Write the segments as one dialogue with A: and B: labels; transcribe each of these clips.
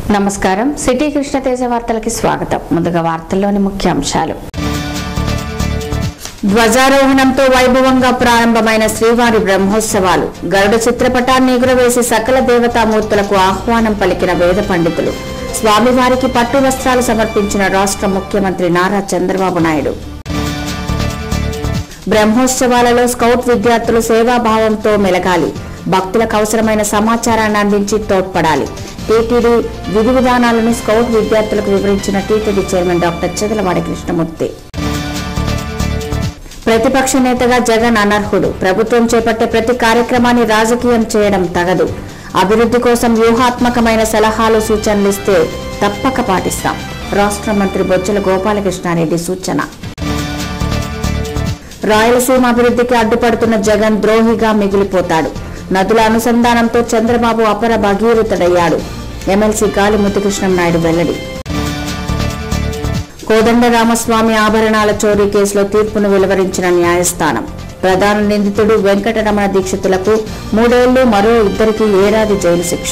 A: నమస్కారం సిటీ కృష్ణతేజ వార్తలకి స్వాగతం ముందుగా వార్తల్లోని ముఖ్యాంశాలు ధ్వజారోహణంతో వైభవంగా ప్రారంభమైన శ్రీవారి బ్రహ్మోత్సవాలు గరుడ చిత్రపటాన్ని ఎగురవేసి సకల దేవతామూర్తులకు ఆహ్వానం పలికిన వేద పండితులు స్వామివారికి పట్టు వస్త్రాలు సమర్పించిన రాష్ట్ర ముఖ్యమంత్రి నారా చంద్రబాబు నాయుడు బ్రహ్మోత్సవాలలో స్కౌట్ విద్యార్థులు సేవాభావంతో మెలగాలి భక్తులకు అవసరమైన సమాచారాన్ని అందించి తోడ్పడాలి టీటీడీ విధి విధానాలను స్కౌట్ విద్యార్థులకు వివరించిన టీటీడీ చైర్మన్ డాక్టర్ చెదలవాడి కృష్ణమూర్తి ప్రతిపక్ష నేతగా జగన్ అనర్హుడు ప్రభుత్వం చేపట్టే ప్రతి కార్యక్రమాన్ని రాజకీయం చేయడం తగదు అభివృద్ధి కోసం వ్యూహాత్మకమైన సలహాలు సూచనలు ఇస్తే తప్పక పాటిస్తాం రాష్ట్ర మంత్రి బొజ్జల గోపాలకృష్ణారెడ్డి సూచన రాయలసీమ అభివృద్ధికి అడ్డుపడుతున్న జగన్ ద్రోహిగా మిగిలిపోతాడు నదుల అనుసంధానంతో చంద్రబాబు అపర భగీరథుడయ్యాడు ఎమ్మెల్సీ గాలి ముద్దుకృష్ణం నాయుడు వెల్లడి కోదండ రామస్వామి ఆభరణాల చోరీ కేసులో తీర్పును వెలువరించిన న్యాయస్థానం ప్రధాన నిందితుడు వెంకటరమణ దీక్షితులకు మూడేళ్లు మరో ఇద్దరికి ఏడాది జైలు శిక్ష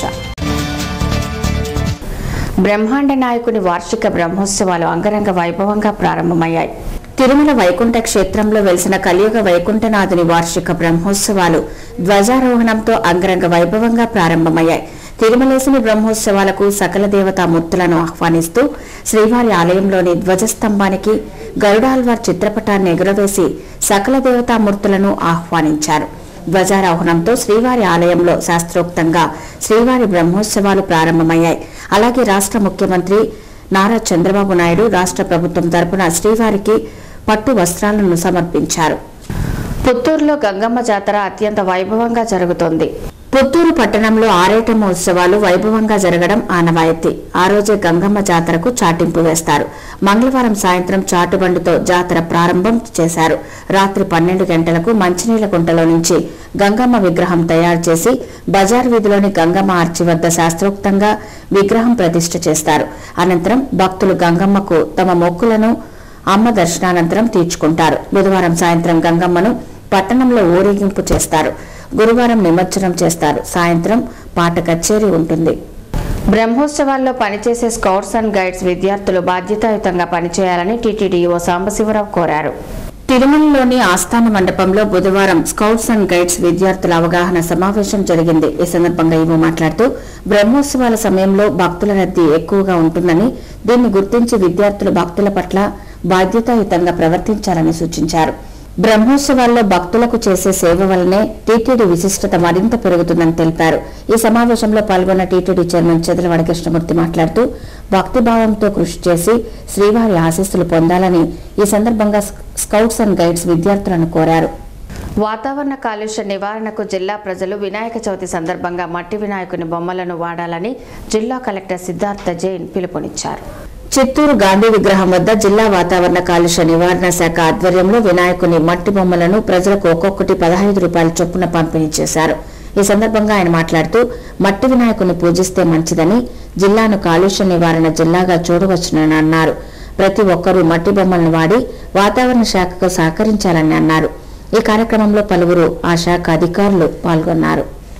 A: బ్రహ్మాండ నాయకుని వార్షిక బ్రహ్మోత్సవాలు అంగరంగ వైభవంగా ప్రారంభమయ్యాయి తిరుమల వైకుంఠ క్షేత్రంలో వెలిసిన కలియుగ వైకుంఠనాథుని వార్షిక బ్రహ్మోత్సవాలు ధ్వజారోహణంతో అంగరంగ వైభవంగా ప్రారంభమయ్యాయి తిరుమలేశుని బ్రహ్మోత్సవాలకు సకల దేవతా మూర్తులను ఆహ్వానిస్తూ శ్రీవారి ఆలయంలోని ధ్వజస్తంభానికి గరుడాల్వార్ చిత్రపటాన్ని ఎగురవేసి సకల దేవతా మూర్తులను ఆహ్వానించారు ధ్వజారోహణంతో శ్రీవారి ఆలయంలో శాస్త్రోక్తంగా శ్రీవారి బ్రహ్మోత్సవాలు ప్రారంభమయ్యాయి అలాగే రాష్ట్ర ముఖ్యమంత్రి నారా చంద్రబాబు నాయుడు రాష్ట్ర ప్రభుత్వం తరపున శ్రీవారికి పట్టు వస్త్రాలను సమర్పించారు పుత్తూరులో గంగమ్మ జాతర అత్యంత వైభవంగా జరుగుతోంది పుత్తూరు పట్టణంలో ఆరేటమ్మ ఉత్సవాలు వైభవంగా జరగడం ఆనవాయితీ ఆ రోజే గంగమ్మ జాతరకు చాటింపు వేస్తారు మంగళవారం సాయంత్రం చాటుబండితో జాతర ప్రారంభం చేశారు రాత్రి పన్నెండు గంటలకు మంచినీళ్ల గుంటలో నుంచి గంగమ్మ విగ్రహం తయారు చేసి బజార్ వీధిలోని గంగమ్మ ఆర్చి వద్ద శాస్త్రోక్తంగా విగ్రహం ప్రతిష్ఠ చేస్తారు అనంతరం భక్తులు గంగమ్మకు తమ మొక్కులను అమ్మ దర్శనానంతరం తీర్చుకుంటారు బుధవారం సాయంత్రం గంగమ్మను పట్టణంలో ఊరేగింపు చేస్తారు గురువారం నిమజ్జనం చేస్తారు సాయంత్రం పాట కచేరీ ఉంటుంది బ్రహ్మోత్సవాల్లో పనిచేసే స్కౌట్స్ అండ్ గైడ్స్ విద్యార్థులు బాధ్యతాయుతంగా పనిచేయాలని టీటీడీఓ సాంబశివరావు కోరారు తిరుమలలోని ఆస్థాన మండపంలో బుధవారం స్కౌట్స్ అండ్ గైడ్స్ విద్యార్థుల అవగాహన సమావేశం జరిగింది ఈ సందర్భంగా ఈవో మాట్లాడుతూ బ్రహ్మోత్సవాల సమయంలో భక్తుల రద్దీ ఎక్కువగా ఉంటుందని దీన్ని గుర్తించి విద్యార్థులు భక్తుల పట్ల బాధ్యతాయుతంగా ప్రవర్తించాలని సూచించారు బ్రహ్మోత్సవాల్లో భక్తులకు చేసే సేవ వల్లనే టీటీడీ విశిష్టత మరింత పెరుగుతుందని తెలిపారు ఈ సమావేశంలో పాల్గొన్న టీటీడీ చైర్మన్ చెదలవాడ కృష్ణమూర్తి మాట్లాడుతూ భక్తిభావంతో కృషి చేసి శ్రీవారి ఆశీస్సులు పొందాలని ఈ సందర్భంగా స్కౌట్స్ అండ్ గైడ్స్ విద్యార్థులను కోరారు వాతావరణ కాలుష్య నివారణకు జిల్లా ప్రజలు వినాయక చవితి సందర్భంగా మట్టి వినాయకుని బొమ్మలను వాడాలని జిల్లా కలెక్టర్ సిద్ధార్థ జైన్ పిలుపునిచ్చారు చిత్తూరు గాంధీ విగ్రహం వద్ద జిల్లా వాతావరణ కాలుష్య నివారణ శాఖ ఆధ్వర్యంలో వినాయకుని మట్టి బొమ్మలను ప్రజలకు ఒక్కొక్కటి పదహైదు రూపాయల చొప్పున పంపిణీ చేశారు ఈ సందర్భంగా ఆయన మాట్లాడుతూ మట్టి వినాయకుని పూజిస్తే మంచిదని జిల్లాను కాలుష్య నివారణ జిల్లాగా చూడవచ్చునని అన్నారు ప్రతి ఒక్కరూ మట్టి బొమ్మలను వాడి వాతావరణ శాఖకు సహకరించాలని అన్నారు ఈ కార్యక్రమంలో పలువురు ఆ శాఖ అధికారులు పాల్గొన్నారు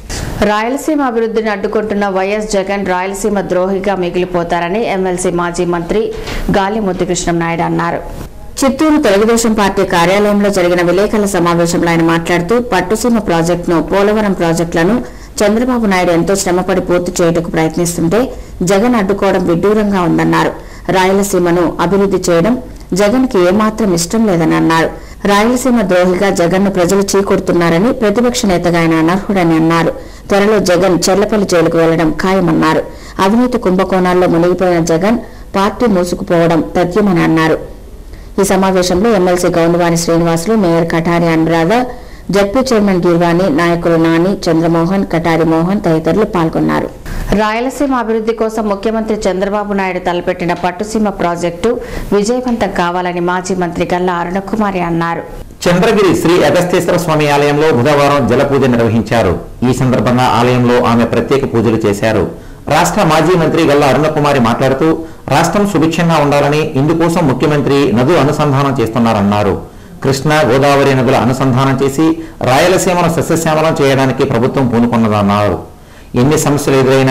A: రాయలసీమ అభివృద్ధిని అడ్డుకుంటున్న వైఎస్ జగన్ రాయలసీమ ద్రోహిగా మిగిలిపోతారని ఎమ్మెల్సీ మాజీ మంత్రి గాలి ముద్దుకృష్ణం నాయుడు అన్నారు చిత్తూరు తెలుగుదేశం పార్టీ కార్యాలయంలో జరిగిన విలేకరుల సమావేశంలో ఆయన మాట్లాడుతూ పట్టుసీమ ప్రాజెక్టును పోలవరం ప్రాజెక్టులను చంద్రబాబు నాయుడు ఎంతో శ్రమపడి పూర్తి చేయుటకు ప్రయత్నిస్తుంటే జగన్ అడ్డుకోవడం విడ్డూరంగా ఉందన్నారు రాయలసీమను అభివృద్ధి చేయడం జగన్ కి ఏమాత్రం ఇష్టం లేదని అన్నారు రాయలసీమ ద్రోహిగా జగన్ ను ప్రజలు చీకొడుతున్నారని ప్రతిపక్ష నేతగా ఆయన అనర్హుడని అన్నారు త్వరలో జగన్ చెర్లపల్లి జైలుకు వెళ్లడం ఖాయమన్నారు అవినీతి కుంభకోణాల్లో మునిగిపోయిన జగన్ పార్టీ మూసుకుపోవడం తథ్యమని అన్నారు ఈ సమావేశంలో MLC Goundavani Srinivasulu mayor Katari Anuradha ZP chairman Girvani నాయకులు నాని చంద్రమోహన్ కటారి మోహన్ తదితరులు పాల్గొన్నారు రాయలసీమ అభివృద్ధి కోసం ముఖ్యమంత్రి చంద్రబాబు నాయుడు తలపెట్టిన పట్టుసీమ ప్రాజెక్టు విజయవంతం కావాలని మాజీ మంత్రి గల్లా అరుణకుమారి అన్నారు
B: చంద్రగిరి శ్రీ అగస్తేశ్వర స్వామి ఆలయంలో బుధవారం జల పూజ నిర్వహించారు ఈ సందర్భంగా ఆలయంలో ఆమె ప్రత్యేక పూజలు చేశారు రాష్ట్ర మాజీ మంత్రి గల్లా అరుణకుమారి మాట్లాడుతూ రాష్ట్రం సుభిక్షంగా ఉండాలని ఇందుకోసం ముఖ్యమంత్రి నదులు అనుసంధానం చేస్తున్నారన్నారు కృష్ణా గోదావరి నదుల అనుసంధానం చేసి రాయలసీమను సస్యశ్యామలం చేయడానికి ప్రభుత్వం పూనుకున్నదన్నారు ఎన్ని సమస్యలు ఎదురైనా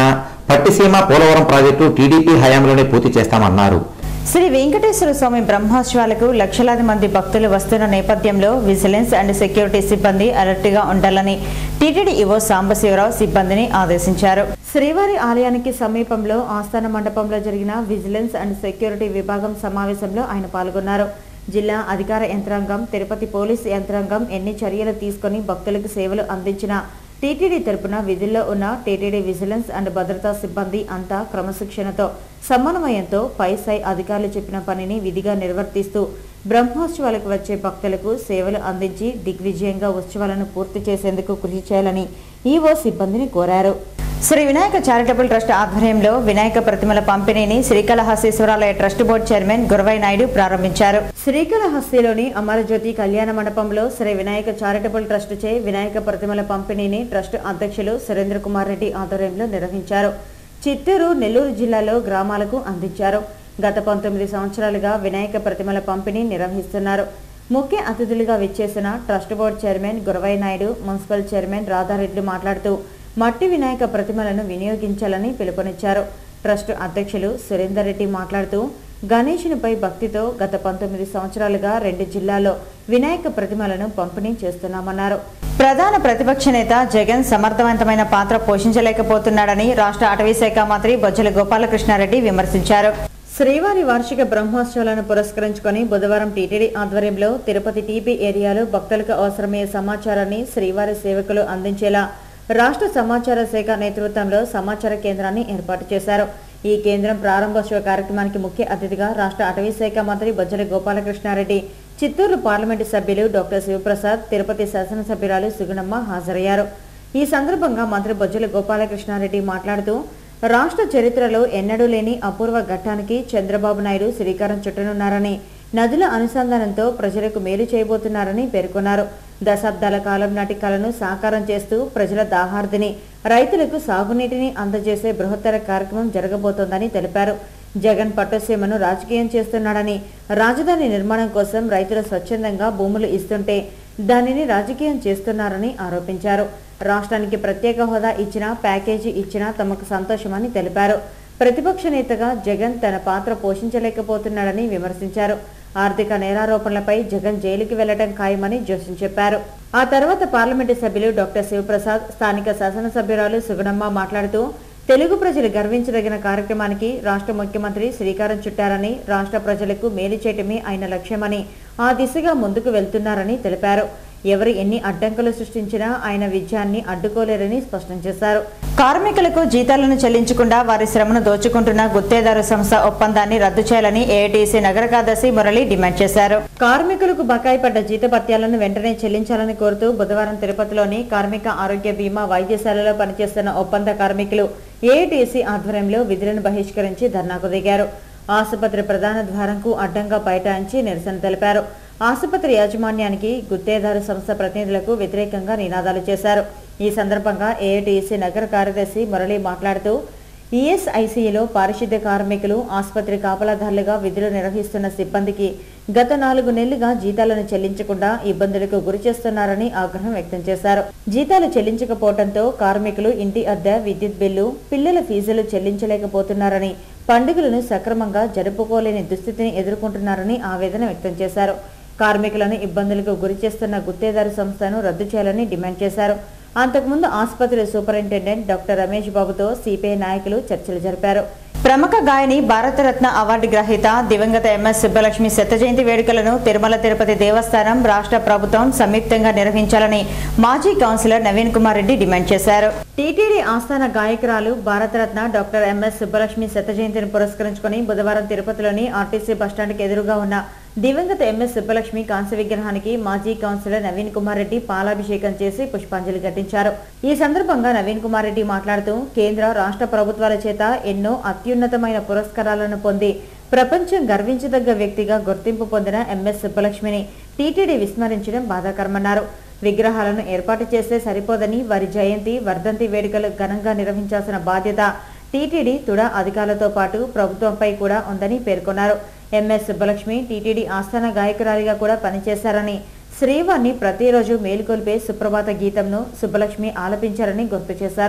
B: పట్టిసీమ పోలవరం ప్రాజెక్టు టీడీపీ హయాంలోనే పూర్తి చేస్తామన్నారు
C: శ్రీ వెంకటేశ్వర స్వామి బ్రహ్మోత్సవాలకు లక్షలాది మంది భక్తులు వస్తున్న నేపథ్యంలో విజిలెన్స్ అండ్ సెక్యూరిటీ సిబ్బంది అలర్ట్గా ఉండాలని టీటీడీ ఈవో సాంబశివరావు సిబ్బందిని ఆదేశించారు శ్రీవారి ఆలయానికి సమీపంలో ఆస్థాన మండపంలో జరిగిన విజిలెన్స్ అండ్ సెక్యూరిటీ విభాగం సమావేశంలో ఆయన పాల్గొన్నారు జిల్లా అధికార యంత్రాంగం తిరుపతి పోలీస్ యంత్రాంగం ఎన్ని చర్యలు తీసుకుని భక్తులకు సేవలు అందించినా టీటీడీ తరపున విధుల్లో ఉన్న టీటీడీ విజిలెన్స్ అండ్ భద్రతా సిబ్బంది అంతా క్రమశిక్షణతో సమన్వయంతో పై స్థాయి అధికారులు చెప్పిన పనిని విధిగా నిర్వర్తిస్తూ బ్రహ్మోత్సవాలకు వచ్చే భక్తులకు సేవలు అందించి దిగ్విజయంగా ఉత్సవాలను పూర్తి చేసేందుకు కృషి చేయాలని ఈవో సిబ్బందిని కోరారు శ్రీ వినాయక చారిటబుల్ ట్రస్ట్ ఆధ్వర్యంలో వినాయక ప్రతిమల పంపిణీని శ్రీకాళహస్తీశ్వరాలయ trust board chairman Guravaiah Naidu ప్రారంభించారు శ్రీకాళహస్తిలోని అమరజ్యోతి కళ్యాణ మండపంలో శ్రీ వినాయక చారిటబుల్ ట్రస్ట్ చే వినాయక ప్రతిమల పంపిణీని ట్రస్ట్ అధ్యక్షులు సురేంద్ర కుమార్ రెడ్డి ఆధ్వర్యంలో నిర్వహించారు చిత్తూరు నెల్లూరు జిల్లాలో గ్రామాలకు అందించారు గత పంతొమ్మిది సంవత్సరాలుగా వినాయక ప్రతిమల పంపిణీ నిర్వహిస్తున్నారు ముఖ్య అతిథులుగా విచ్చేసిన trust board chairman Guravaiah Naidu municipal chairman Radha Reddy మాట్లాడుతూ మట్టి వినాయక ప్రతిమలను వినియోగించాలని పిలుపునిచ్చారు ట్రస్ట్ అధ్యక్షులు సురేందర్ రెడ్డి మాట్లాడుతూ గణేశునిపై భక్తితో గత పంతొమ్మిది సంవత్సరాలుగా రెండు జిల్లాల్లో వినాయక ప్రతిమలను పంపిణీ చేస్తున్నామన్నారు ప్రధాన ప్రతిపక్ష నేత జగన్ సమర్థవంతమైన పాత్ర పోషించలేకపోతున్నాడని రాష్ట్ర అటవీ శాఖ మంత్రి బొజ్జల గోపాలకృష్ణారెడ్డి విమర్శించారు శ్రీవారి వార్షిక బ్రహ్మోత్సవాలను పురస్కరించుకొని బుధవారం టీటీడీ ఆధ్వర్యంలో తిరుపతి టీపీ ఏరియాలో భక్తులకు అవసరమయ్యే సమాచారాన్ని శ్రీవారి సేవకులు అందించేలా రాష్ట్ర సమాచార శాఖ నేతృత్వంలో సమాచార కేంద్రాన్ని ఏర్పాటు చేశారు ఈ కేంద్రం ప్రారంభోత్సవ కార్యక్రమానికి ముఖ్య అతిథిగా రాష్ట్ర అటవీ శాఖ మంత్రి బొజ్జల గోపాలకృష్ణారెడ్డి చిత్తూరు పార్లమెంటు సభ్యులు డాక్టర్ శివప్రసాద్ తిరుపతి శాసనసభ్యురాలు సుగుణమ్మ హాజరయ్యారు ఈ సందర్భంగా మంత్రి బొజ్జల గోపాలకృష్ణారెడ్డి మాట్లాడుతూ రాష్ట్ర చరిత్రలో ఎన్నడూ లేని అపూర్వ ఘట్టానికి చంద్రబాబు నాయుడు శ్రీకారం చుట్టనున్నారని నదుల అనుసంధానంతో ప్రజలకు మేలు చేయబోతున్నారని పేర్కొన్నారు దశాబ్దాల కాలం నాటి కలను సాకారం చేస్తూ ప్రజల దాహార్దిని రైతులకు సాగునీటిని అందజేసే బృహత్తర కార్యక్రమం జరగబోతోందని తెలిపారు జగన్ పట్టుసీమను రాజకీయం చేస్తున్నాడని రాజధాని నిర్మాణం కోసం రైతులు స్వచ్ఛందంగా భూములు ఇస్తుంటే దానిని రాజకీయం చేస్తున్నారని ఆరోపించారు రాష్ట్రానికి ప్రత్యేక హోదా ఇచ్చినా ప్యాకేజీ ఇచ్చినా తమకు సంతోషమని తెలిపారు ప్రతిపక్ష నేతగా జగన్ తన పాత్ర పోషించలేకపోతున్నాడని విమర్శించారు ఆర్థిక నేరారోపణలపై జగన్ జైలుకి వెళ్లడం ఖాయమని జోషన్ చెప్పారు ఆ తర్వాత పార్లమెంటు సభ్యులు డాక్టర్ శివప్రసాద్ స్థానిక శాసనసభ్యురాలు సుగుణమ్మ మాట్లాడుతూ తెలుగు ప్రజలు గర్వించదగిన కార్యక్రమానికి రాష్ట్ర ముఖ్యమంత్రి శ్రీకారం చుట్టారని రాష్ట్ర ప్రజలకు మేలు చేయటమే ఆయన లక్ష్యమని ఆ దిశగా ముందుకు వెళ్తున్నారని తెలిపారు ఎవరు ఎన్ని అడ్డంకులు సృష్టించినా ఆయన విజయాన్ని అడ్డుకోలేరని స్పష్టం చేశారు కార్మికులకు జీతాలను చెల్లించకుండా వారి శ్రమను దోచుకుంటున్న గుత్తేదారు సంస్థ ఒప్పందాన్ని రద్దు చేయాలని ఏఐటీసీ నగర కార్యదర్శి మురళి డిమాండ్ చేశారు కార్మికులకు బకాయి పడ్డ జీతభత్యాలను వెంటనే చెల్లించాలని కోరుతూ బుధవారం తిరుపతిలోని కార్మిక ఆరోగ్య బీమా వైద్యశాలలో పనిచేస్తున్న ఒప్పంద కార్మికులు ఏఐటీసీ ఆధ్వర్యంలో విధులను బహిష్కరించి ధర్నాకు దిగారు ఆసుపత్రి ప్రధాన ద్వారంకు అడ్డంగా బైఠాయించి నిరసన తెలిపారు ఆసుపత్రి యాజమాన్యానికి గుత్తేదారు సంస్థ ప్రతినిధులకు వ్యతిరేకంగా నినాదాలు చేశారు ఈ సందర్భంగా ఏఐటీసీ నగర కార్యదర్శి మురళి మాట్లాడుతూ ఈఎస్ఐసీలో పారిశుద్ధ్య కార్మికులు ఆసుపత్రి కాపలాదారులుగా విధులు నిర్వహిస్తున్న సిబ్బందికి గత నాలుగు నెలలుగా జీతాలను చెల్లించకుండా ఇబ్బందులకు గురి చేస్తున్నారని ఆగ్రహం వ్యక్తం చేశారు జీతాలు చెల్లించకపోవడంతో కార్మికులు ఇంటి అద్దె విద్యుత్ బిల్లు పిల్లల ఫీజులు చెల్లించలేకపోతున్నారని పండుగలను సక్రమంగా జరుపుకోలేని దుస్థితిని ఎదుర్కొంటున్నారని ఆవేదన వ్యక్తం చేశారు కార్మికులను ఇబ్బందులకు గురి చేస్తున్న గుత్తేదారు సంస్థను రద్దు చేయాలని డిమాండ్ చేశారు అంతకుముందు ఆసుపత్రి సూపరింటెండెంట్ డాక్టర్ రమేష్ బాబుతో సిపిఐ నాయకులు చర్చలు జరిపారు ప్రముఖ గాయని భారతరత్న అవార్డు గ్రహీత దివంగత ఎంఎస్ సుబ్బలక్ష్మి శత జయంతి వేడుకలను తిరుమల తిరుపతి దేవస్థానం రాష్ట్ర ప్రభుత్వం సంయుక్తంగా నిర్వహించాలని మాజీ కౌన్సిలర్ నవీన్ కుమార్ రెడ్డి డిమాండ్ చేశారు టీటీడీ ఆస్థాన గాయకురాలు భారతరత్న డాక్టర్ ఎంఎస్ సుబ్బలక్ష్మి శత జయంతిని పురస్కరించుకుని బుధవారం తిరుపతిలోని ఆర్టీసీ బస్టాండ్కి ఎదురుగా ఉన్న దివంగత ఎంఎస్ సుబ్బలక్ష్మి కాంస్య విగ్రహానికి మాజీ కౌన్సిలర్ నవీన్ కుమార్ రెడ్డి పాలాభిషేకం చేసి పుష్పాంజలి ఘటించారు ఈ సందర్భంగా నవీన్ కుమార్ రెడ్డి మాట్లాడుతూ కేంద్ర రాష్ట్ర ప్రభుత్వాల చేత ఎన్నో అత్యున్నతమైన పురస్కారాలను పొంది ప్రపంచం గర్వించదగ్గ వ్యక్తిగా గుర్తింపు పొందిన ఎంఎస్ సుబ్బలక్ష్మిని టీటీడీ విస్మరించడం బాధాకరమన్నారు విగ్రహాలను ఏర్పాటు చేస్తే సరిపోదని వారి జయంతి వర్ధంతి వేడుకలు ఘనంగా నిర్వహించాల్సిన బాధ్యత టీటీడీ తుడా అధికారులతో పాటు ప్రభుత్వంపై కూడా ఉందని పేర్కొన్నారు ఎంఎస్ సుబ్బలక్ష్మి టీటీడీ ఆస్థాన గాయకురాలిగా కూడా పనిచేశారని శ్రీవారిని ప్రతిరోజు మేలుకొల్పే సుప్రభాత గీతంను సుబ్బలక్ష్మి ఆలపించారని గుర్తు చేశారు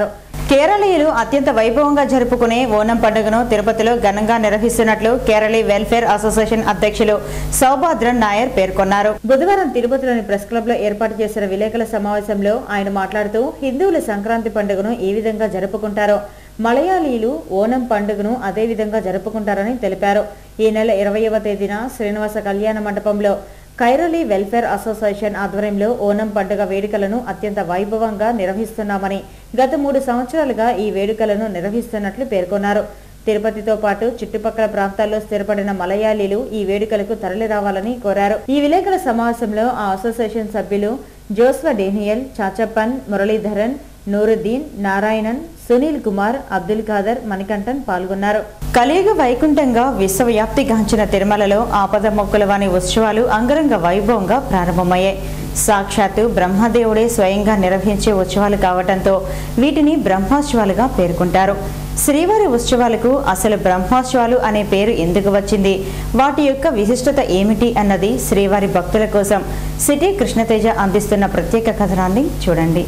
C: కేరళీయులు అత్యంత వైభవంగా జరుపుకునే ఓనం పండుగను తిరుపతిలో ఘనంగా నిర్వహిస్తున్నట్లు కేరళీ వెల్ఫేర్ అసోసియేషన్ అధ్యక్షులు సౌభాద్రన్ నాయర్ పేర్కొన్నారు బుధవారం తిరుపతిలోని ప్రెస్ క్లబ్ లో ఏర్పాటు చేసిన విలేకరుల సమావేశంలో ఆయన మాట్లాడుతూ హిందువుల సంక్రాంతి పండుగను ఏ విధంగా జరుపుకుంటారో మలయాళీలు ఓనం పండుగను అదే విధంగా జరుపుకుంటారని తెలిపారు ఈ నెల ఇరవైవ తేదీన శ్రీనివాస కళ్యాణ మండపంలో కైరళీ వెల్ఫేర్ అసోసియేషన్ ఆధ్వర్యంలో ఓనం పండుగ వేడుకలను అత్యంత వైభవంగా నిర్వహిస్తున్నామని గత మూడు సంవత్సరాలుగా ఈ వేడుకలను నిర్వహిస్తున్నట్లు పేర్కొన్నారు తిరుపతితో పాటు చుట్టుపక్కల ప్రాంతాల్లో స్థిరపడిన మలయాళీలు ఈ వేడుకలకు తరలి రావాలని కోరారు ఈ విలేకరుల సమావేశంలో ఆ అసోసియేషన్ సభ్యులు జోస్వ డేనియల్ చాచప్పన్ మురళీధరన్ నూరుద్దీన్ నారాయణన్ సునీల్ కుమార్ అబ్దుల్ ఖాదర్ మణికంఠన్ పాల్గొన్నారు కలియుగ వైకుంఠంగా విశ్వవ్యాప్తిగాంచిన తిరుమలలో ఆపద మొక్కులవాణి ఉత్సవాలు అంగరంగ వైభవంగా ప్రారంభమయ్యాయి సాక్షాత్తు బ్రహ్మదేవుడే స్వయంగా నిర్వహించే ఉత్సవాలు కావటంతో వీటిని బ్రహ్మోత్సవాలుగా పేర్కొంటారు శ్రీవారి ఉత్సవాలకు అసలు బ్రహ్మోత్సవాలు అనే పేరు ఎందుకు వచ్చింది వాటి యొక్క విశిష్టత ఏమిటి అన్నది శ్రీవారి భక్తుల కోసం సిటీ కృష్ణతేజ అందిస్తున్న ప్రత్యేక కథనాన్ని చూడండి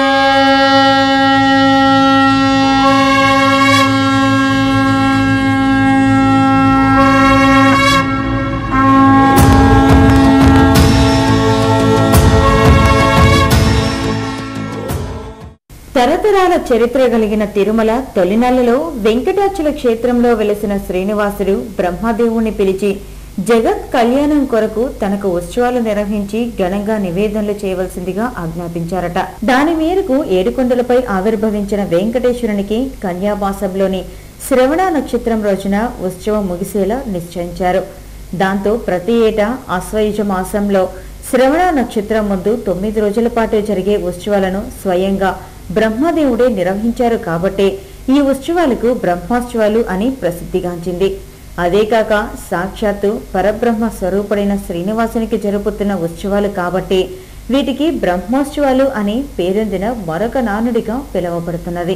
C: తరతరాల చరిత్ర కలిగిన తిరుమల తొలినెలలో వెంకటాచల క్షేత్రంలో వెలసిన శ్రీనివాసుడు బ్రహ్మదేవుని పిలిచి జగత్ కళ్యాణం కొరకు తనకు ఉత్సవాలు నిర్వహించి ఘనంగా నివేదనలు చేయవలసిందిగా ఆజ్ఞాపించారట దాని మేరకు ఏడుకొండలపై ఆవిర్భవించిన వెంకటేశ్వరునికి కన్యామాసంలోని శ్రవణ నక్షత్రం రోజున ఉత్సవం ముగిసేలా నిశ్చయించారు దాంతో ప్రతి ఏటా అశ్వయుజ మాసంలో శ్రవణ నక్షత్రం ముందు తొమ్మిది రోజుల పాటు జరిగే ఉత్సవాలను స్వయంగా బ్రహ్మదేవుడే నిర్వహించారు కాబట్టే ఈ ఉత్సవాలకు బ్రహ్మోత్సవాలు అని ప్రసిద్ధిగాంచింది అదే కాక సాక్షాత్తు పరబ్రహ్మ స్వరూపుడైన శ్రీనివాసునికి జరుపుతున్న ఉత్సవాలు కాబట్టి వీటికి బ్రహ్మోత్సవాలు అని పేరొందిన మరొక నానుడిగా పిలువబడుతున్నది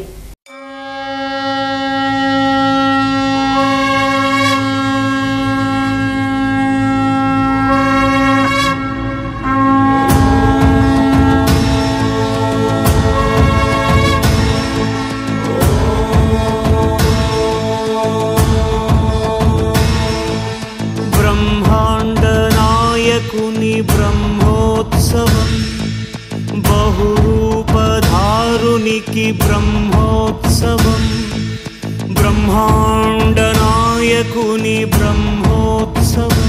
D: బ్రహ్మాండనాయకుని బ్రహ్మోత్సవం బహురూపధారునికి బ్రహ్మోత్సవం బ్రహ్మాండనాయకుని బ్రహ్మోత్సవం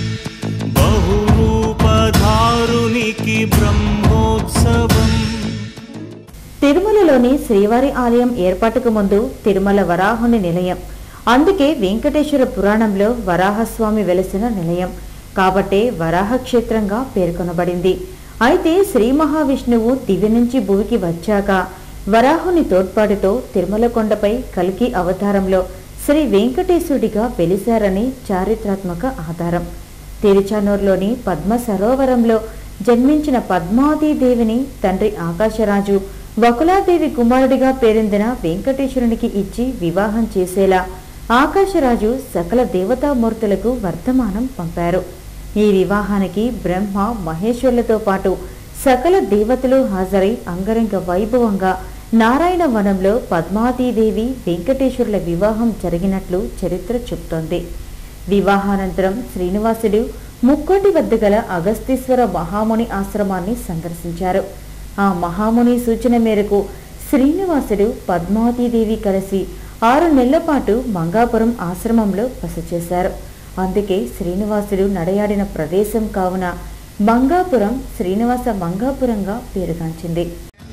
D: బహురూపధారునికి బ్రహ్మోత్సవం
C: తిరుమలలోని శ్రీవారి ఆలయం ఏర్పాటుకు ముందు తిరుమల వరాహుని నిలయం అందుకే వెంకటేశ్వర పురాణంలో వరాహస్వామి వెలసిన నిలయం కాబట్టే వరాహ క్షేత్రంగా పేర్కొనబడింది అయితే శ్రీ మహావిష్ణువు దివ్య నుంచి భూమికి వచ్చాక వరాహుని తోడ్పాటుతో తిరుమల కొండపై కల్కి అవతారంలో శ్రీ వెంకటేశుడిగా వెలిశారని చారిత్రాత్మక ఆధారం తిరుచానూరులోని పద్మ సరోవరంలో జన్మించిన పద్మావతీదేవిని తండ్రి ఆకాశరాజు వకులాదేవి కుమారుడిగా పేరొందిన వెంకటేశ్వరునికి ఇచ్చి వివాహం చేసేలా ఆకాశరాజు సకల దేవతామూర్తులకు వర్తమానం పంపారు ఈ వివాహానికి బ్రహ్మ మహేశ్వరులతో పాటు సకల దేవతలు హాజరై అంగరంగ వైభవంగా నారాయణ వనంలో పద్మావతీదేవి వెంకటేశ్వరుల వివాహం జరిగినట్లు చరిత్ర చెబుతోంది వివాహానంతరం శ్రీనివాసుడు ముక్కోటి వద్ద గల అగస్తీశ్వర మహాముని ఆశ్రమాన్ని సందర్శించారు ఆ మహాముని సూచన మేరకు శ్రీనివాసుడు పద్మావతీదేవి కలిసి ఆరు నెలల పాటు మంగాపురం ఆశ్రమంలో బస చేశారు అందుకే శ్రీనివాసుడు నడయాడిన ప్రదేశం కావున మంగాపురం శ్రీనివాస మంగాపురంగా పేరుగాంచింది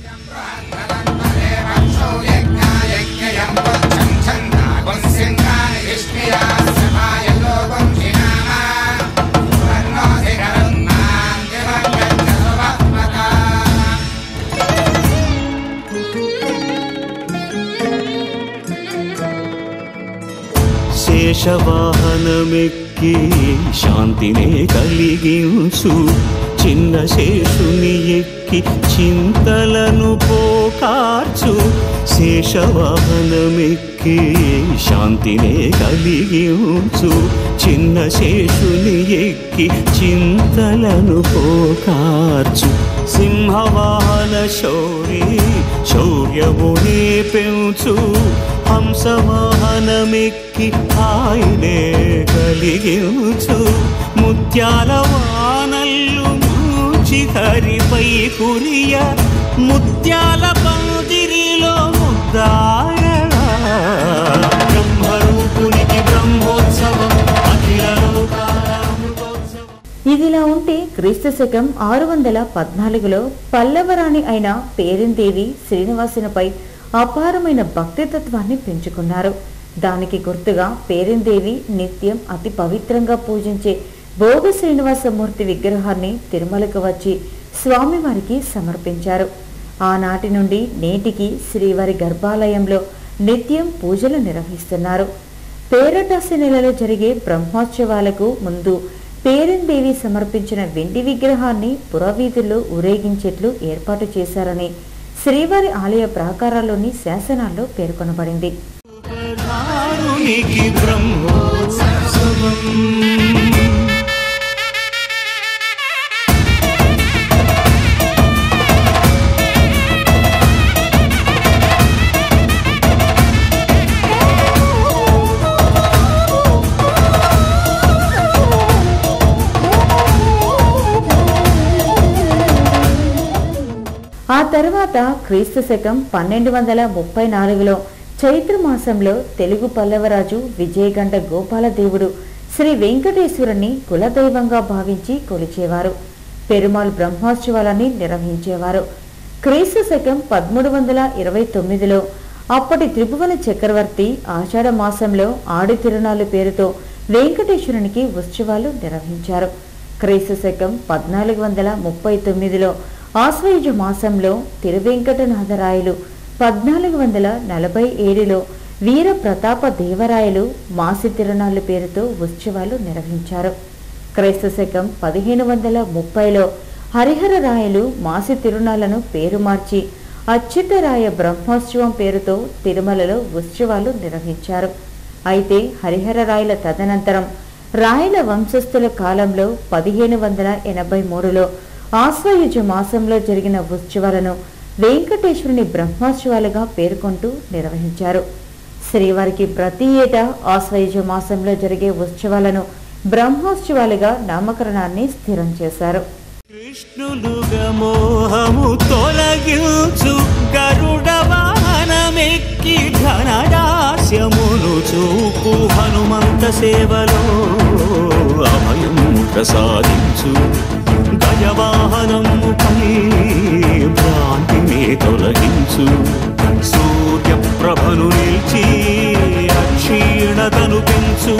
D: శేషవాహనమెక్కి శాంతినే కలిగించు చిన్న శేషుని ఎక్కి చింతలను పోకార్చు శేషవాహనమెక్కి శాంతినే కలిగించు చిన్న శేషుని ఎక్కి చింతలను పోకార్చు సింహవాహన శౌరి శౌర్యమునే పెంచు హంసవాహనమెక్కి ఆయనే కలిగించు ముత్యాల వానల్లు మూచి హరిపై కురియ ముత్యాల పందిరిలో ముద్దాయగా బ్రహ్మరూపునికి బ్రహ్మోత్సవం అఖిల లోకాల అమృతోత్సవం
C: ఇదిలా ఉంటే క్రీస్తు శకం ఆరు వందల పద్నాలుగులో పల్లవరాణి అయిన పేరిందేవి శ్రీనివాసునిపై అపారమైన భక్తితత్వాన్ని పెంచుకున్నారు దానికి గుర్తుగా పేరిందేవి నిత్యం అతి పవిత్రంగా పూజించే భోగ శ్రీనివాసమూర్తి విగ్రహాన్ని తిరుమలకు వచ్చి స్వామివారికి సమర్పించారు ఆనాటి నుండి నేటికి శ్రీవారి గర్భాలయంలో నిత్యం పూజలు నిర్వహిస్తున్నారు పేరటాసి నెలలో జరిగే బ్రహ్మోత్సవాలకు ముందు పేరందేవి సమర్పించిన వెండి విగ్రహాన్ని పురవీధుల్లో ఊరేగించేట్లు ఏర్పాటు చేశారని శ్రీవారి ఆలయ ప్రాకారాల్లోని శాసనాల్లో పేర్కొనబడింది
D: ధారునికి బ్రహ్మోత్సవం
C: ఆ తర్వాత క్రీస్తు శకం పన్నెండు వందల ముప్పై నాలుగులో చైత్ర మాసంలో తెలుగు పల్లవరాజు విజయగండ గోపాలదేవుడు శ్రీ వెంకటేశ్వరుని కులదైవంగా భావించి కొలిచేవారు పెరుమాళ్ బ్రహ్మోత్సవాలని నిర్వహించేవారు క్రీస్తు శకం పదమూడు వందల ఇరవై తొమ్మిదిలో అప్పటి త్రిభువన చక్రవర్తి ఆషాఢ మాసంలో ఆడి తిరునాళ్ళు పేరుతో వెంకటేశ్వరునికి ఉత్సవాలు నిర్వహించారు క్రీస్తు శకం పద్నాలుగు వందల ముప్పై తొమ్మిదిలో ఆశ్వయుజ మాసంలో తిరువెంకటనాథరాయలు పద్నాలుగు వందల నలభై ఏడులో వీర ప్రతాప దేవరాయలు మాసి తిరునాళ్ళు పేరుతో ఉత్సవాలు నిర్వహించారు క్రైస్త శకం పదిహేను వందల ముప్పైలో హరిహర రాయలు మాసి తిరునాళ్లను పేరు మార్చి అచ్యుతరాయ బ్రహ్మోత్సవం పేరుతో తిరుమలలో ఉత్సవాలు నిర్వహించారు అయితే హరిహర రాయల తదనంతరం రాయల వంశస్థుల కాలంలో పదిహేను వందల ఎనభై మూడులో ఆశ్వయుజ మాసంలో జరిగిన ఉత్సవాలను వెంకటేశ్వరుని బ్రహ్మోత్సవాలుగా పేర్కొంటూ నిర్వహించారు శ్రీవారికి ప్రతి ఏటా ఆశ్వయుజ మాసంలో జరిగే ఉత్సవాలను బ్రహ్మోత్సవాలుగా నామకరణాన్ని స్థిరం చేశారు
D: కృష్ణులుగా మోహము తొలగించు గరుడ వాహనమెక్కి ఘనదాస్యమును చూపు హనుమంత సేవలో అభయం ప్రసాదించు గజవాహనముపై భ్రాంతిని తొలగించు సూర్యప్రభను నిలిచి అక్షీణతను పెంచు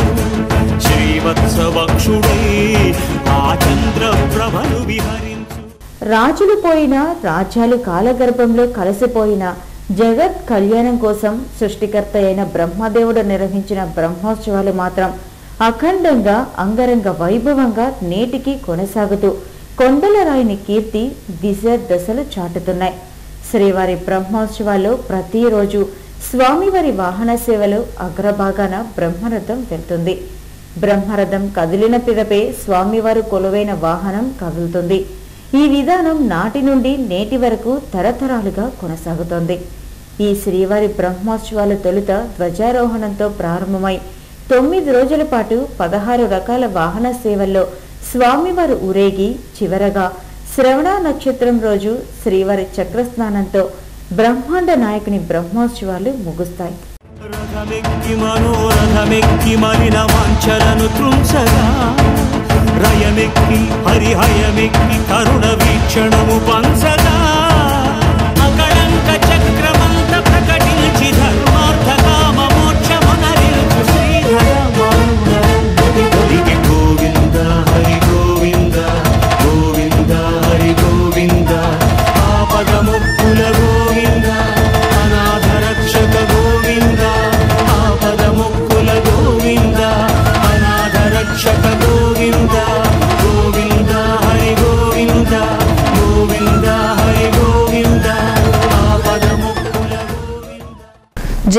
D: శ్రీవత్సవక్షుడై ఆ చంద్రప్రభను విహరించు
C: రాజులు పోయిన రాజ్యాలు కాలగర్భంలో కలిసిపోయిన జగత్ కళ్యాణం కోసం సృష్టికర్త అయిన బ్రహ్మదేవుడు నిర్వహించిన బ్రహ్మోత్సవాలు మాత్రం అఖండంగా అంగరంగ వైభవంగా నేటికి కొనసాగుతూ కొండలరాయిని కీర్తి దిశ దశలు చాటుతున్నాయి శ్రీవారి బ్రహ్మోత్సవాల్లో ప్రతిరోజు స్వామివారి వాహన సేవలో అగ్రభాగాన బ్రహ్మరథం వెళ్తుంది బ్రహ్మరథం కదిలిన పిదపే స్వామివారు కొలువైన వాహనం కదులుతుంది ఈ విధానం నాటి నుండి నేటి వరకు తరతరాలుగా కొనసాగుతోంది ఈ శ్రీవారి బ్రహ్మోత్సవాలు తొలుత ధ్వజారోహణంతో ప్రారంభమై తొమ్మిది రోజుల పాటు పదహారు రకాల వాహన సేవల్లో స్వామివారు ఊరేగి చివరగా శ్రవణ నక్షత్రం రోజు శ్రీవారి చక్రస్నానంతో బ్రహ్మాండ నాయకుని బ్రహ్మోత్సవాలు ముగుస్తాయి
D: రథమెక్కి మనోరథమెక్కి మలిన వాంఛలను త్రుంచగా రయమెక్కి హరిహయమెక్కి కరుణ వీక్షణము పంచగా అకళంక చక్రమంత ప్రకటించి ధర్మార్థ కామ మోక్షమనరించు శ్రీధర హరికి గోవింద హరి గోవింద గోవింద హరి గోవింద ఆపదముక్కుల గోవింద అనాథ రక్షక గోవింద ఆపదముక్కుల గోవింద అనాథ రక్షక గోవింద గోవింద హరి గోవింద గోవింద హరి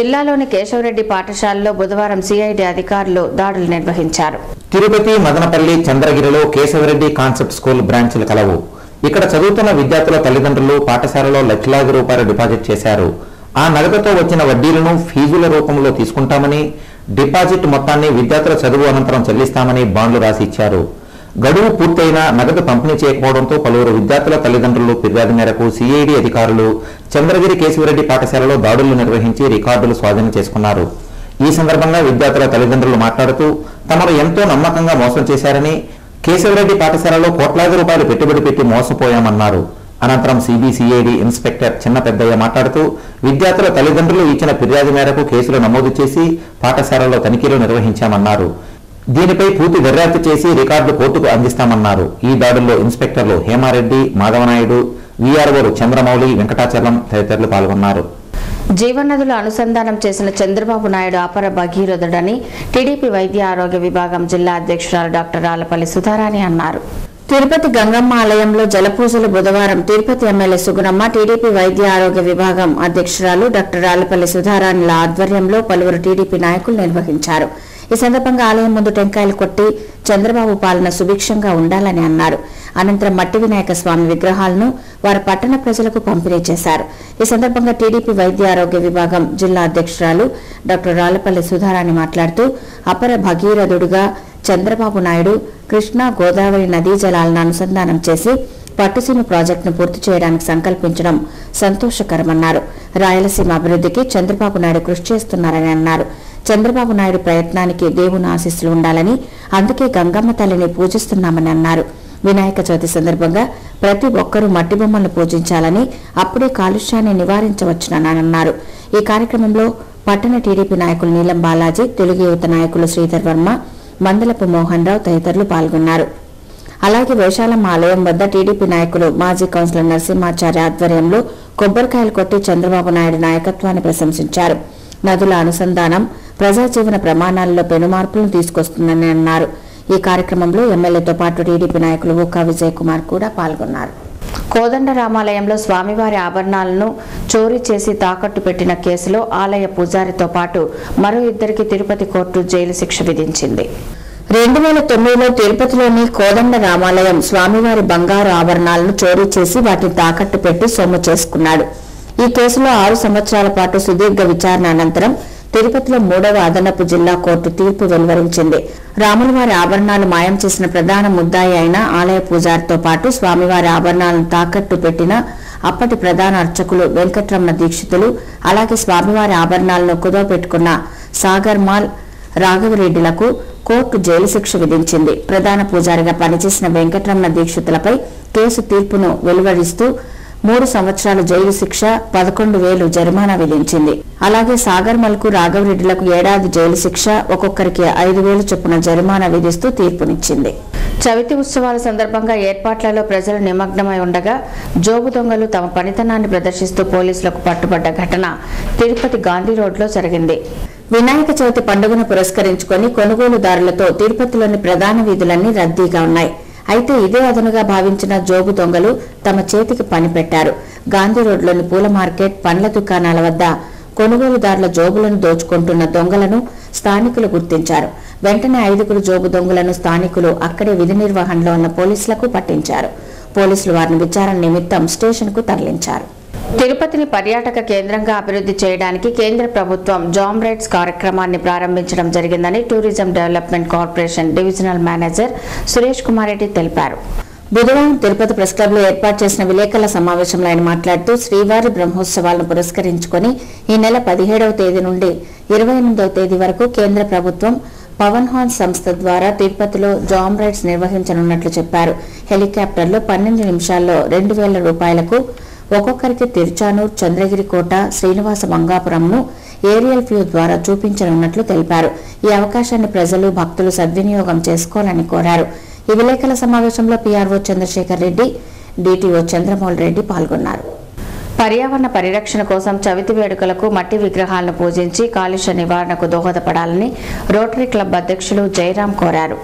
A: జిల్లాలోని కేశవరెడ్డి పాఠశాలలో బుధవారం సిఐడి అధికారులు దాడులు నిర్వహించారు
B: తిరుపతి మదనపల్లి చంద్రగిరిలో కేశవరెడ్డి కాన్సెప్ట్ స్కూల్ బ్రాంచ్లు కలవు ఇక్కడ చదువుతున్న విద్యార్థుల తల్లిదండ్రులు పాఠశాలలో లక్షలాది రూపాయలు డిపాజిట్ చేశారు ఆ నగదుతో వచ్చిన వడ్డీలను ఫీజుల రూపంలో తీసుకుంటామని డిపాజిట్ మొత్తాన్ని విద్యార్థుల చదువు అనంతరం చెల్లిస్తామని బాండ్లు రాసి ఇచ్చారు గడువు పూర్తయినా నగదు పంపిణీ చేయకపోవడంతో పలువురు విద్యార్థుల తల్లిదండ్రులు ఫిర్యాదు మేరకు సిఐడి అధికారులు చంద్రగిరి కేశవరెడ్డి పాఠశాలలో దాడులు నిర్వహించి రికార్డులు స్వాధీనం చేసుకున్నారు ఈ సందర్భంగా విద్యార్థుల తల్లిదండ్రులు మాట్లాడుతూ తమను ఎంతో నమ్మకంగా మోసం చేశారని కేశవరెడ్డి పాఠశాలలో కోట్లాది రూపాయలు పెట్టుబడి పెట్టి మోసపోయామన్నారు అనంతరం సిబిసిఐడి ఇన్స్పెక్టర్ చిన్న పెద్దయ్య మాట్లాడుతూ విద్యార్థుల తల్లిదండ్రులు ఇచ్చిన ఫిర్యాదు మేరకు కేసులు నమోదు చేసి పాఠశాలలో తనిఖీలు నిర్వహించామన్నారు దీనిపై పూర్తి దర్యాప్తు చేసి రికార్డు కోర్టుకు అందిస్తామన్నారు ఈ దాడుల్లో ఇన్స్పెక్టర్లు హేమారెడ్డి మాధవనాయుడు వీఆర్ఓలు చంద్రమౌళి వెంకటాచలం తదితరులు పాల్గొన్నారు
A: జీవనదులు అనుసంధానం చేసిన చంద్రబాబు నాయుడు అపర భగీరథుడని టీడీపీ వైద్య ఆరోగ్య విభాగం జిల్లా అధ్యక్షురాలు డాక్టర్ ఆలపల్లి సుధారాణి అన్నారు తిరుపతి గంగమ్మ ఆలయంలో జలపూజలు బుధవారం తిరుపతి ఎమ్మెల్యే సుగుణమ్మ టీడీపీ వైద్య ఆరోగ్య విభాగం అధ్యక్షురాలు డాక్టర్ ఆలపల్లి సుధారాణిల ఆధ్వర్యంలో పలువురు టీడీపీ నాయకులు నిర్వహించారు ఈ సందర్భంగా ఆలయం ముందు టెంకాయలు కొట్టి చంద్రబాబు పాలన సుభిక్షంగా ఉండాలని అన్నారు అనంతరం మట్టి వినాయక స్వామి విగ్రహాలను వారు పట్టణ ప్రజలకు పంపిణీ చేశారు ఈ సందర్భంగా టీడీపీ వైద్య ఆరోగ్య విభాగం జిల్లా అధ్యక్షురాలు డాక్టర్ రాళ్లపల్లి సుధారాణి మాట్లాడుతూ అపర భగీరథుడుగా చంద్రబాబు నాయుడు కృష్ణా గోదావరి నదీ జలాలను అనుసంధానం చేసి పట్టుసీమ ప్రాజెక్టును పూర్తి చేయడానికి సంకల్పించడం సంతోషకరమన్నారు రాయలసీమ అభివృద్ధికి చంద్రబాబు నాయుడు కృషి చేస్తున్నారని అన్నారు చంద్రబాబు నాయుడు ప్రయత్నానికి దేవుని ఆశీస్సులు ఉండాలని అందుకే గంగమ్మ తల్లిని పూజిస్తున్నామని అన్నారు వినాయక చవితి సందర్భంగా ప్రతి ఒక్కరూ మట్టి బొమ్మలను పూజించాలని అప్పుడే కాలుష్యాన్ని నివారించవచ్చునని అన్నారు ఈ కార్యక్రమంలో పట్టణ టీడీపీ నాయకులు నీలం బాలాజీ తెలుగు యువత నాయకులు శ్రీధర్ వర్మ మందలపు మోహన్ రావు తదితరులు పాల్గొన్నారు అలాగే వేషాలమ్మ ఆలయం వద్ద టీడీపీ నాయకులు మాజీ కౌన్సిలర్ నరసింహాచార్య ఆధ్వర్యంలో కొబ్బరికాయలు కొట్టి చంద్రబాబు నాయుడు నాయకత్వాన్ని ప్రశంసించారు నదుల అనుసంధానం ప్రజా జీవన ప్రమాణాలలో పెనుమార్పులను తీసుకొస్తుందని అన్నారు ఈ కార్యక్రమంలో ఎమ్మెల్యేతో పాటు టీడీపీ నాయకులు ఊకా విజయ్ కుమార్ కూడా పాల్గొన్నారు కోదండ రామాలయంలో స్వామివారి ఆభరణాలను చోరీ చేసి తాకట్టు పెట్టిన కేసులో ఆలయ పూజారితో పాటు మరో ఇద్దరికి తిరుపతి కోర్టు జైలు శిక్ష విధించింది రెండు వేల తొమ్మిదిలో తిరుపతిలోని కోదండ రామాలయం స్వామివారి బంగారు ఆభరణాలను చోరీ చేసి వాటిని తాకట్టు పెట్టి సొమ్ము చేసుకున్నాడు ఈ కేసులో ఆరు సంవత్సరాల పాటు సుదీర్ఘ విచారణ అనంతరం తిరుపతిలో మూడవ అదనపు జిల్లా కోర్టు తీర్పు వెలువరించింది రాములవారి ఆభరణాలు మాయం చేసిన ప్రధాన ముద్దాయి అయిన ఆలయ పూజారితో పాటు స్వామివారి ఆభరణాలను తాకట్టు పెట్టిన అప్పటి ప్రధాన అర్చకులు వెంకట్రమణ దీక్షితులు అలాగే స్వామివారి ఆభరణాలను కుదవపెట్టుకున్న సాగర్ మాల్ రాఘవరెడ్డిలకు కోర్టు జైలు శిక్ష విధించింది ప్రధాన పూజారిగా పనిచేసిన వెంకటరమణ దీక్షితులపై కేసు తీర్పును వెలువరిస్తూ మూడు సంవత్సరాల జైలు శిక్ష పదకొండు వేలు జరిమానా విధించింది అలాగే సాగర్ మల్కు రాఘవరెడ్డిలకు ఏడాది జైలు శిక్ష ఒక్కొక్కరికి ఐదు వేలు చొప్పున జరిమానా విధిస్తూ తీర్పునిచ్చింది చవితి ఉత్సవాల సందర్భంగా ఏర్పాట్లలో ప్రజలు నిమగ్నమై ఉండగా జోబు దొంగలు తమ పనితనాన్ని ప్రదర్శిస్తూ పోలీసులకు పట్టుబడ్డ ఘటన తిరుపతి గాంధీ రోడ్లో జరిగింది వినాయక చవితి పండుగను పురస్కరించుకొని కొనుగోలుదారులతో తిరుపతిలోని ప్రధాన వీధులన్నీ రద్దీగా ఉన్నాయి అయితే ఇదే అదనుగా భావించిన జోబు దొంగలు తమ చేతికి పని పెట్టారు గాంధీ రోడ్లోని పూల మార్కెట్ పండ్ల దుకాణాల వద్ద కొనుగోలుదారుల జోబులను దోచుకుంటున్న దొంగలను స్థానికులు గుర్తించారు వెంటనే ఐదుగురు జోబు దొంగలను స్థానికులు అక్కడే విధి నిర్వహణలో ఉన్న పోలీసులకు పట్టించారు పోలీసులు వారిని విచారణ నిమిత్తం స్టేషన్కు తరలించారు తిరుపతిని పర్యాటక కేంద్రంగా అభివృద్ధి చేయడానికి కేంద్ర ప్రభుత్వం జామ్ రైట్స్ కార్యక్రమాన్ని ప్రారంభించడం జరిగిందని tourism development corporation divisional manager Suresh Kumar Reddy తెలిపారు బుధవారం తిరుపతి ప్రెస్ క్లబ్ లో ఏర్పాటు చేసిన విలేకరుల సమావేశంలో ఆయన మాట్లాడుతూ శ్రీవారి బ్రహ్మోత్సవాలను పురస్కరించుకొని ఈ నెల పదిహేడవ తేదీ నుండి ఇరవై ఎనిమిదవ తేదీ వరకు కేంద్ర ప్రభుత్వం పవన్ హాన్ సంస్థ ద్వారా తిరుపతిలో జామ్ రైడ్స్ నిర్వహించనున్నట్లు చెప్పారు హెలికాప్టర్లో పన్నెండు నిమిషాల్లో రెండు వేల రూపాయలకు ఒక్కొక్కరికి తిరుచానూర్ చంద్రగిరి కోట శ్రీనివాస మంగాపురంను ఏరియల్ వ్యూ ద్వారా చూపించనున్నట్లు తెలిపారు ఈ అవకాశాన్ని ప్రజలు భక్తులు సద్వినియోగం చేసుకోవాలని కోరారు ఈ విలేకరుల సమావేశంలో పీఆర్ఓ చంద్రశేఖర్ రెడ్డి డిటిఓ చంద్రమౌళి రెడ్డి పాల్గొన్నారు పర్యావరణ పరిరక్షణ కోసం చవితి వేడుకలకు మట్టి విగ్రహాలను పూజించి కాలుష్య నివారణకు దోహదపడాలని రోటరీ క్లబ్ అధ్యక్షులు జయరాం కోరారు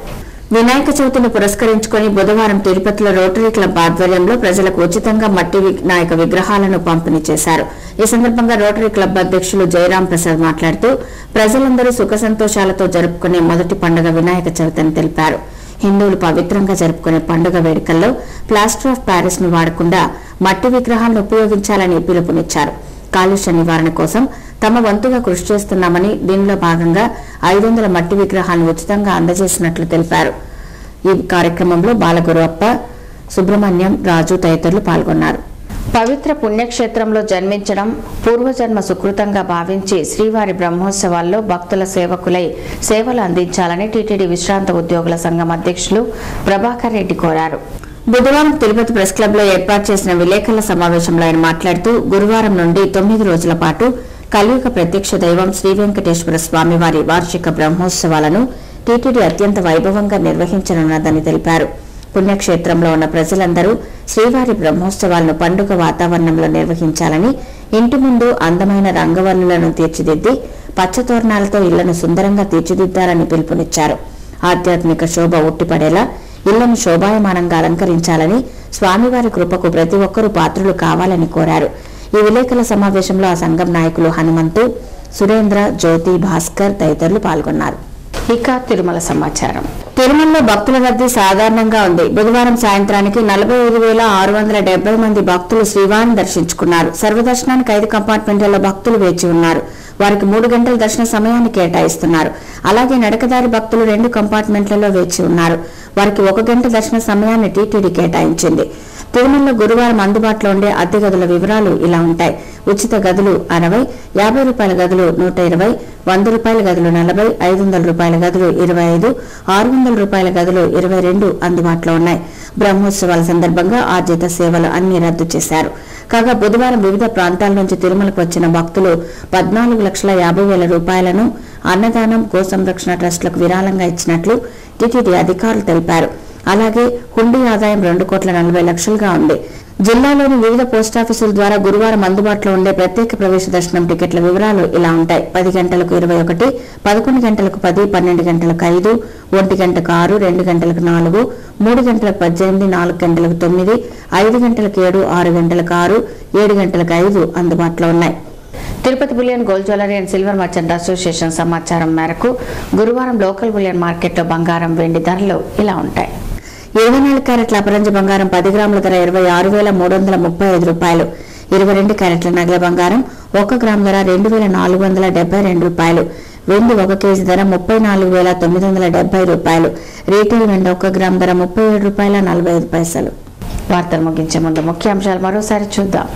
A: వినాయక చవితిని పురస్కరించుకొని బుధవారం తిరుపతిలో రోటరీ క్లబ్ ఆధ్వర్యంలో ప్రజలకు ఉచితంగా మట్టి వినాయక విగ్రహాలను పంపిణీ చేశారు ఈ సందర్భంగా రోటరీ క్లబ్ అధ్యక్షులు జయరాం ప్రసాద్ మాట్లాడుతూ ప్రజలందరూ సుఖ సంతోషాలతో జరుపుకునే మొదటి పండుగ వినాయక చవితి అని తెలిపారు హిందువులు పవిత్రంగా జరుపుకునే పండుగ వేడుకల్లో ప్లాస్టర్ ఆఫ్ ప్యారిస్ ను వాడకుండా మట్టి విగ్రహాలను ఉపయోగించాలని పిలుపునిచ్చారు కాలుష్య నివారణ కోసం తమ వంతుగా కృషి చేస్తున్నామని దీనిలో భాగంగా ఐదు వందల మట్టి విగ్రహాలను ఉచితంగా అందజేసినట్లు తెలిపారు ఈ కార్యక్రమంలో బాలగురువప్ప సుబ్రహ్మణ్యం రాజు తదితరులు పాల్గొన్నారు పవిత్ర పుణ్యక్షేత్రంలో జన్మించడం పూర్వజన్మ సుకృతంగా భావించి శ్రీవారి బ్రహ్మోత్సవాల్లో భక్తుల సేవకులై సేవలు అందించాలని టీటీడీ విశ్రాంత ఉద్యోగుల సంఘం అధ్యక్షులు ప్రభాకర్ రెడ్డి కోరారు బుధవారం తిరుపతి ప్రెస్ క్లబ్ లో ఏర్పాటు చేసిన విలేకరుల సమావేశంలో ఆయన మాట్లాడుతూ గురువారం నుండి తొమ్మిది రోజుల పాటు కలియుగ ప్రత్యక్ష దైవం శ్రీ వెంకటేశ్వర స్వామివారి వార్షిక బ్రహ్మోత్సవాలను టీటీడీ అత్యంత వైభవంగా నిర్వహించనున్నదని తెలిపారు పుణ్యక్షేత్రంలో ఉన్న ప్రజలందరూ శ్రీవారి బ్రహ్మోత్సవాలను పండుగ వాతావరణంలో నిర్వహించాలని ఇంటి ముందు అందమైన రంగవల్లులను తీర్చిదిద్ది పచ్చతోరణాలతో ఇళ్లను సుందరంగా తీర్చిదిద్దాలని పిలుపునిచ్చారు ఆధ్యాత్మిక శోభ ఉట్టిపడేలా ఇళ్లను శోభాయమానంగా అలంకరించాలని స్వామివారి కృపకు ప్రతి ఒక్కరూ పాత్రులు కావాలని కోరారు ఈ విలేకరుల సమావేశంలో ఆ సంఘం నాయకులు హనుమంతు సురేంద్ర జ్యోతి భాస్కర్ తదితరులు పాల్గొన్నారు ఇక తిరుమల సమాచారం తిరుమలలో భక్తుల రద్దీ సాధారణంగా ఉంది బుధవారం సాయంత్రానికి నలభై ఐదు వేల ఆరు వందల డెబ్బై మంది భక్తులు శ్రీవారిని దర్శించుకున్నారు సర్వదర్శనానికి ఐదు కంపార్ట్మెంట్లలో భక్తులు వేచి ఉన్నారు వారికి మూడు గంటల దర్శన సమయాన్ని కేటాయిస్తున్నారు అలాగే నడకదారి భక్తులు రెండు కంపార్ట్మెంట్లలో వేచి ఉన్నారు వారికి ఒక గంట దర్శన సమయాన్ని టీటీడీ కేటాయించింది తిరుమలలో గురువారం అందుబాటులో ఉండే అద్దె గదుల వివరాలు ఇలా ఉంటాయి ఉచిత గదులు అరవై యాభై రూపాయల గదులు నూట ఇరవై వంద రూపాయల గదులు నలభై ఐదు వందల రూపాయల గదులు ఇరవై ఐదు ఆరు వందల రూపాయల గదులు ఇరవై రెండు అందుబాటులో ఉన్నాయి బ్రహ్మోత్సవాల సందర్భంగా ఆర్జిత సేవలు అన్ని రద్దు చేశారు కాగా బుధవారం వివిధ ప్రాంతాల నుంచి తిరుమలకు వచ్చిన భక్తులు పద్నాలుగు లక్షల యాభై వేల రూపాయలను అన్నదానం గో సంరక్షణ ట్రస్టులకు విరాళంగా ఇచ్చినట్లు టీటీడీ అధికారులు తెలిపారు అలాగే హుండీ ఆదాయం రెండు కోట్ల నలభై లక్షలుగా ఉంది జిల్లాలోని వివిధ పోస్టాఫీసుల ద్వారా గురువారం అందుబాటులో ఉండే ప్రత్యేక ప్రవేశ దర్శనం టికెట్ల వివరాలు ఇలా ఉంటాయి పది గంటలకు ఇరవై ఒకటి పదకొండు గంటలకు పది పన్నెండు గంటలకు ఐదు ఒంటి గంటకు ఆరు రెండు గంటలకు నాలుగు మూడు గంటలకు పద్దెనిమిది నాలుగు గంటలకు తొమ్మిది ఐదు గంటలకు ఏడు ఆరు గంటలకు ఆరు ఏడు గంటలకు ఐదు అందుబాటులో ఉన్నాయి Tirupati bullion gold jewellery and silver merchant association సమాచారం మేరకు గురువారం లోకల్ బులియన్ మార్కెట్లో బంగారం వెండి ధరలు ఇలా ఉంటాయి ఇరవై నాలుగు క్యారెట్ల అపరంజ బంగారం పది గ్రాముల ధర ఇరవై ఆరు వేల మూడు వందల ముప్పై ఐదు రూపాయలు ఇరవై రెండు క్యారెట్ల నగల బంగారం ఒక గ్రామ్ ధర రెండు వేల నాలుగు వందల డెబ్బై రెండు రూపాయలు వెండి ఒక కేజీ ధర ముప్పై నాలుగు వేల తొమ్మిది వందల డెబ్బై రూపాయలు రీటైల్ వెండి ఒక గ్రామ్ ధర ముప్పై ఏడు రూపాయల నలభై ఐదు పైసలు వార్తలు ముగించే ముందు ముఖ్యాంశాలు మరోసారి చూద్దాం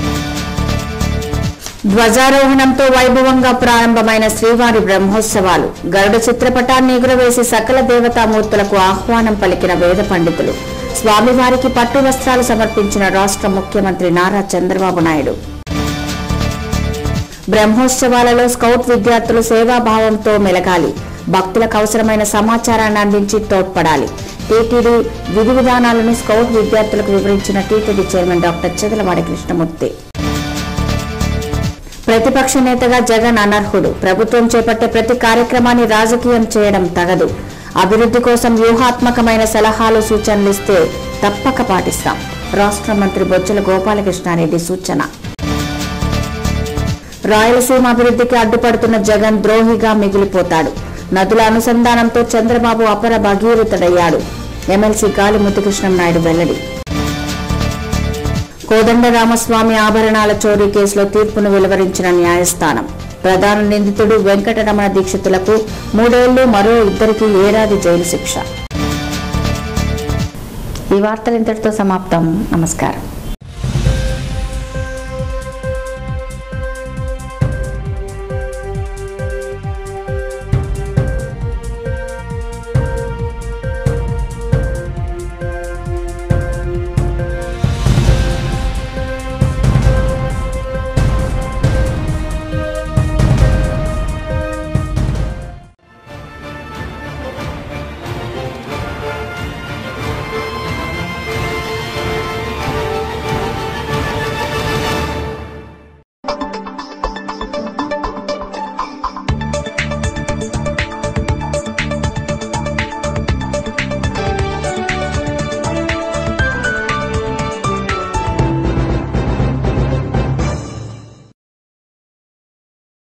A: ధ్వజారోహణంతో వైభవంగా ప్రారంభమైన శ్రీవారి బ్రహ్మోత్సవాలు గరుడ చిత్రపటాన్ని ఎగురవేసి సకల దేవతామూర్తులకు ఆహ్వానం పలికిన వేద పండితులు స్వామివారికి పట్టు వస్త్రాలు సమర్పించిన రాష్ట్ర ముఖ్యమంత్రి నారా చంద్రబాబు నాయుడు బ్రహ్మోత్సవాలలో స్కౌట్ విద్యార్థులు సేవాభావంతో మెలగాలి భక్తులకు అవసరమైన సమాచారాన్ని అందించి తోడ్పడాలి టీటీడీ విధి విధానాలను స్కౌట్ విద్యార్థులకు వివరించిన టీటీడీ చైర్మన్ డాక్టర్ చెదలవాడి కృష్ణమూర్తి ప్రతిపక్ష నేతగా జగన్ అనర్హుడు ప్రభుత్వం చేపట్టే ప్రతి కార్యక్రమాన్ని రాజకీయం చేయడం తగదు అభివృద్ధి కోసం వ్యూహాత్మకమైన సలహాలు సూచనలు ఇస్తే తప్పక పాటిస్తాం రాష్ట్ర మంత్రి బొజ్జల గోపాలకృష్ణారెడ్డి సూచన రాయలసీమ అభివృద్ధికి అడ్డుపడుతున్న జగన్ ద్రోహిగా మిగిలిపోతాడు నదుల అనుసంధానంతో చంద్రబాబు అపర భగీరథుడయ్యాడు ఎమ్మెల్సీ గాలి ముద్దుకృష్ణం నాయుడు వెల్లడి కోదండ రామస్వామి ఆభరణాల చోరీ కేసులో తీర్పును వెలువరించిన న్యాయస్థానం ప్రధాన నిందితుడు వెంకటరమణ దీక్షితులకు మూడేళ్లు మరో ఇద్దరికి ఏడాది జైలు శిక్ష ఈ వార్తలు ఇంతటితో సమాప్తం నమస్కారం